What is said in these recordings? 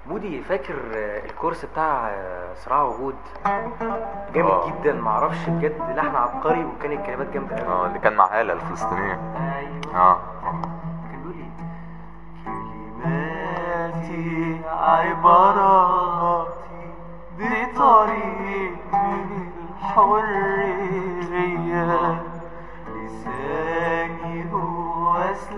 مودي فاكر آه، الكورس بتاع آه، صراع وجود جامد آه. جدا معرفش بجد لحن عبقري وكان الكلمات جامده قوي اه اللي كان مع هالة الفلسطينية ايوه اه كان بيقول ايه كلماتي عباراتي بطريق من الحرية لساني هو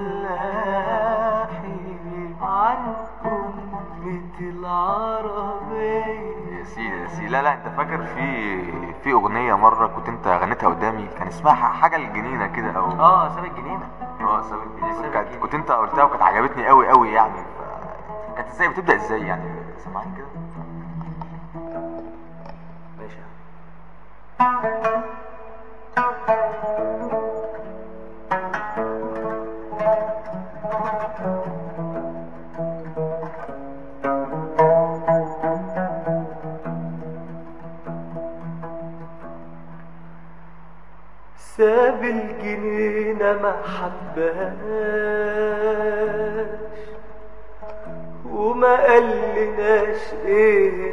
سلاحي عن أمة العربية يا سيدي يا سيدي لا لا انت فاكر في في اغنية مرة كنت انت غنيتها قدامي كان اسمها ح- حاجة الجنينة كده او اه ساب الجنينه اه سابق الجنينة سابق كنت, الجنينة. كنت انت قلتها وكانت عجبتني قوي قوي يعني ف... كانت ازاي بتبدأ ازاي يعني سمعني كده ماشي ساب الجنينة ما حبهاش وما قالناش ايه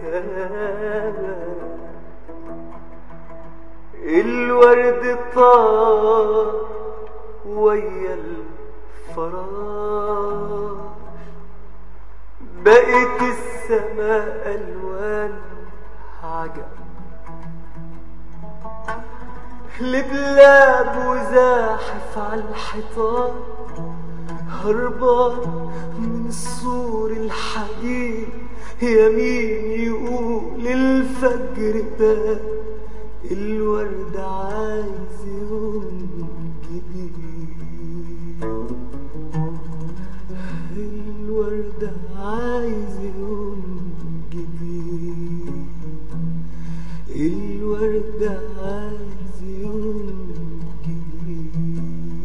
السبب الورد طار ويا الفراش بقت السماء الوان عجب لبلاب وزاحف على الحيطان هربان من سور الحديد يمين يقول الفجر باب الورد عايز يوم جديد الورد عايز يوم جديد الورد عايز يوم جديد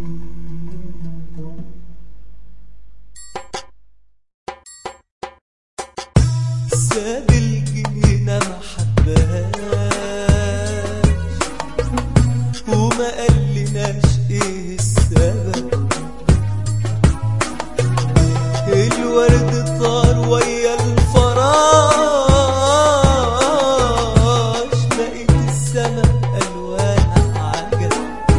ساب الجنينة ما حبهاش وما قالناش ايه السبب الورد طار ويا الفراش بقيت السما الوان عجب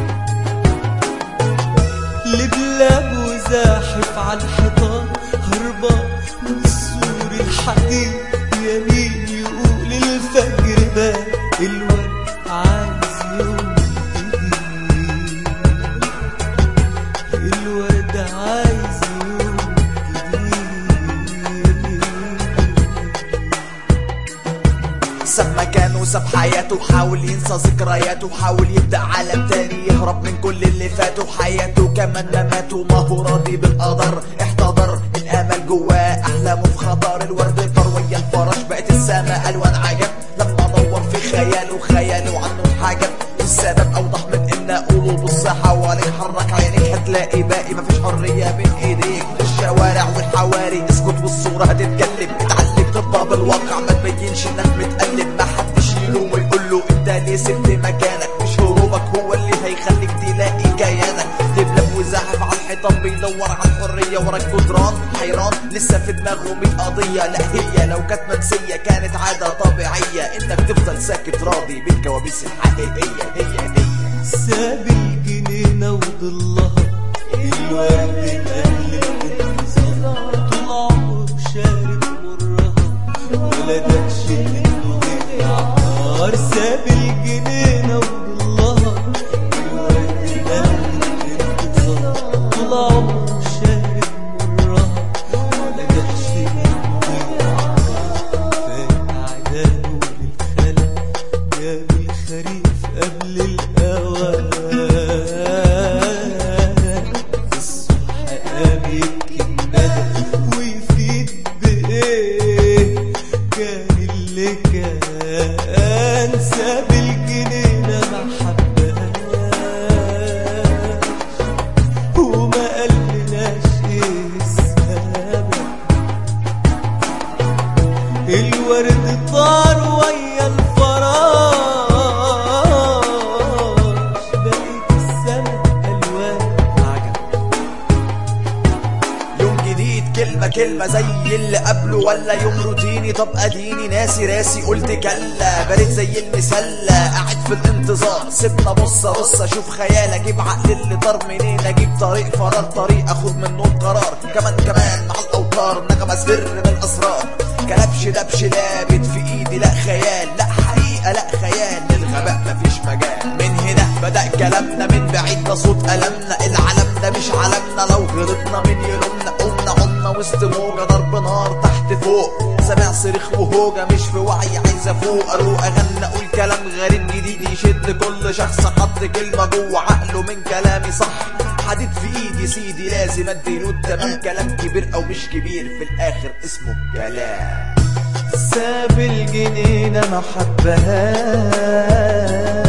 لبلاب وزاحف على الحيطان هربان من سور الحديد يمين يقول الفجر بان الورد عايز يوم جديد الورد عايز يوم جديد ساب مكانه وساب حياته وحاول ينسى ذكرياته وحاول يبدأ عالم تاني يهرب من كل اللي فاته حياته كمان مماته ما هو راضي بالقدر احتضر الامل جواه احلامه في خطر الورد طار ويا الفرش بقت السماء الوان عجب لما دور في خياله خياله عنه اتحجب السبب اوضح من ان اقوله بص حواليك حرك عينيك هتلاقي باقي مفيش حريه بين ايديك الشوارع والحواري اسكت والصوره هتتكلم اتعلم ترضى بالواقع ما تبينش انك متقلب ما حدش يلوم ويقول له انت ليه سبت مكانك مش هروبك هو اللي هيخليك تلاقي كيانك دبلب وزاحف على الحيطان بيدور على الحريه ورا الجدران حيران لسه في دماغه 100 قضيه لا هي لو كانت منسيه كانت عاده طبيعيه انك تفضل ساكت راضي بالكوابيس الحقيقيه هي هي ساب الجنينة وضلها الورد مال الانتظار طول عمره شارب مرها ولا دقش منه غير عطار ساب الجنينة وضلها الورد مال الانتظار طول عمره شارب مرها ولا دقش منه غير عطار فات عدانه للخلق جاب الخريف قبل الأوان الصبح قام يبكي الندى ويفيد بإيه كان اللي كان ساب الجنينة ما حبهاش وما قالناش ايه السبب الورد طار ويا الفراش بقيت السما الوان عجب يوم جديد كلمة كلمة زي اللي قبله ولا يوم روتيني طب اديني ناسي راسي قلت كلا بقيت زي المسلة قاعد في الانتظار سيبنا بص بص اشوف خيال اجيب عقل اللي طار منين اجيب طريق فرار طريق اخد منه القرار كمان كمان مع الاوتار نغمة سر من الاسرار كلبش دبش لابت في ايدي لا خيال لا حقيقة لا خيال للغباء مفيش مجال من هنا بدأ كلامنا من بعيد ده صوت ألمنا العالم ده مش عالمنا لو غلطنا من يلومنا قمنا عمنا وسط موجة ضرب نار تحت فوق سامع صريخ وهوجة مش في وعي عايز افوق اروق اغنى اقول كلام غريب جديد يشد كل شخص حط كلمة جوه عقله من كلامي صح حديد في ايدي سيدي لازم اديله التمام كلام كبير او مش كبير في الاخر اسمه كلام ساب الجنينة ما حبهاش